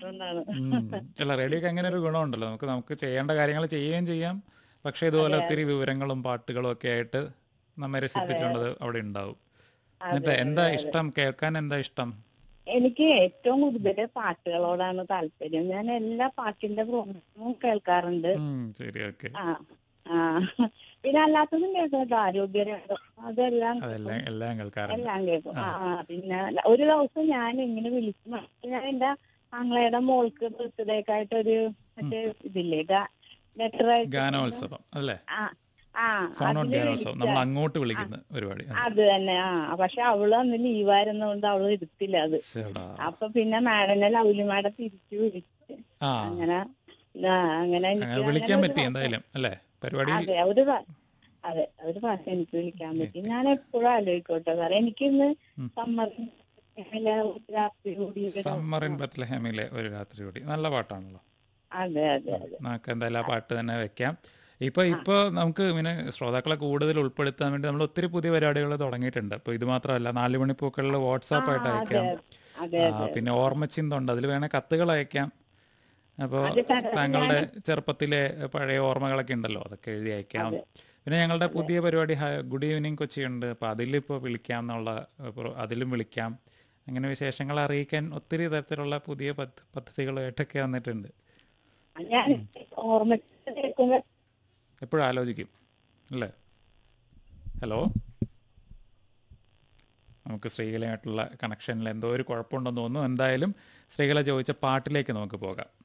അതുകൊണ്ടാണ് ഉം. അല്ല റേഡിയോക്ക് അങ്ങനെ ഒരു ഗുണമുണ്ടല്ലോ നമുക്ക് നമുക്ക് ചെയ്യേണ്ട കാര്യങ്ങൾ ചെയ്യുകയും ചെയ്യാം പക്ഷെ ഇതുപോലെ ഒത്തിരി വിവരങ്ങളും പാട്ടുകളും ഒക്കെ ആയിട്ട് നമ്മെ രസിപ്പിച്ചുകൊണ്ട് അവിടെ ഉണ്ടാവും എന്നിട്ട് എന്താ ഇഷ്ടം കേൾക്കാൻ എന്താ ഇഷ്ടം എനിക്ക് ഏറ്റവും കൂടുതൽ പാട്ടുകളോടാണ് താല്പര്യം ഞാൻ എല്ലാ പാട്ടിന്റെ പ്രോഗ്രാമും കേൾക്കാറുണ്ട് ഉം, ശരി ഓക്കെ ആ ആ പിന്നെ അല്ലാത്തതും കേൾക്കും ആരോഗ്യരംഗം അതെല്ലാം അതെല്ലാം എല്ലാം കേൾക്കാറുണ്ട് എല്ലാം കേൾക്കും ആ ആ, പിന്നെ ഒരു ദിവസം ഞാൻ ഇങ്ങനെ വിളിച്ചു ഞാൻ എന്റെ ആങ്ങളയുടെ മോൾക്ക് ബർത്ത്ഡേക്ക് ഒരു മറ്റേ ഇതില്ലേ ലെറ്റർ ഗാനോത്സവം അല്ലേ ആ ആ ഫോൺ ഔട്ട് അതില് ഗാനോത്സവം വിളിച്ച- നമ്മൾ അങ്ങോട്ട് വിളിക്കുന്ന പരിപാടി ആ. അത് തന്നെ ആ പക്ഷെ അവള് അന്ന് ലീവായിരുന്നോണ്ട് അവള് എടുത്തില്ല അത് ശ്ശെടാ. അപ്പൊ പിന്നെ മാഡനെ ലൗലി മാഡം തിരിച്ചു വിളിച്ച് ആ അങ്ങനെ ആ, അങ്ങനെ എനിക്ക് അങ്ങനെ വിളിക്കാൻ അങ്ങനെ പറ്റി ഒരു എന്തായാലും അല്ലേ പരിപാടി അതെ ഒരു പ്രാ- അതെ ഒരു പ്രാവശ്യം എനിക്ക് വിളിക്കാൻ പറ്റി ഞാൻ എപ്പോഴും ആലോചിക്കോട്ടെ സാറേ എനിക്കിന്ന് ഉം. സമ്മർ രാത്രി കൂടി ഒരു- സമ്മർ ഇൻ ബത്ലഹേമിലെ ഒരു രാത്രി കൂടി നല്ല പാട്ടാണല്ലോ അതെ അതെ അതെ നമുക്ക് എന്തായാലും ആ പാട്ട് തന്നെ വെക്കാം ഇപ്പൊ ഇപ്പൊ നമുക്ക് ഇങ്ങനെ ശ്രോതാക്കളെ കൂടുതൽ ഉൾപ്പെടുത്താൻ വേണ്ടി നമ്മൾ ഒത്തിരി പുതിയ പരിപാടികൾ തുടങ്ങിയിട്ടുണ്ട് അപ്പൊ ഇത് മാത്രമല്ല നാല് മണിപ്പൂക്കളിൽ വാട്സാപ്പ് ആയിട്ട് ആ, അയക്കാം അതെ ആ, പിന്നെ ഓർമ്മച്ചിന്തുണ്ട് അതിൽ വേണേൽ കത്തുകൾ അയക്കാം അപ്പോൾ അത് സാറേ, താങ്കളുടെ ചെറുപ്പത്തിലെ പഴയ ഓർമ്മകളൊക്കെ ഉണ്ടല്ലോ അതൊക്കെ എഴുതി അയക്കാം പിന്നെ ഞങ്ങളുടെ പുതിയ പരിപാടി ഹ- ഗുഡ് ഈവനിങ് കൊച്ചി ഉണ്ട് അപ്പോൾ അതിലിപ്പോൾ വിളിക്കാം എന്നുള്ള ഏഹ്, പ്രോ- അതിലും വിളിക്കാം അങ്ങനെ വിശേഷങ്ങൾ അറിയിക്കാൻ ഒത്തിരി തരത്തിലുള്ള പുതിയ പദ്ധ- പദ്ധതികളായിട്ടൊക്കെ വന്നിട്ടുണ്ട് ഞാൻ ഓർമ്മ കേൾക്കുമ്പോ എപ്പോഴും ആലോചിക്കും അല്ലേ ഹലോ നമുക്ക് സ്ത്രീകളുമായിട്ടുള്ള കണക്ഷനിൽ എന്തോ ഒരു കുഴപ്പമുണ്ടെന്ന് തോന്നുന്നു എന്തായാലും സ്ത്രീകളെ ചോദിച്ച പാട്ടിലേക്ക് നമുക്ക് പോകാം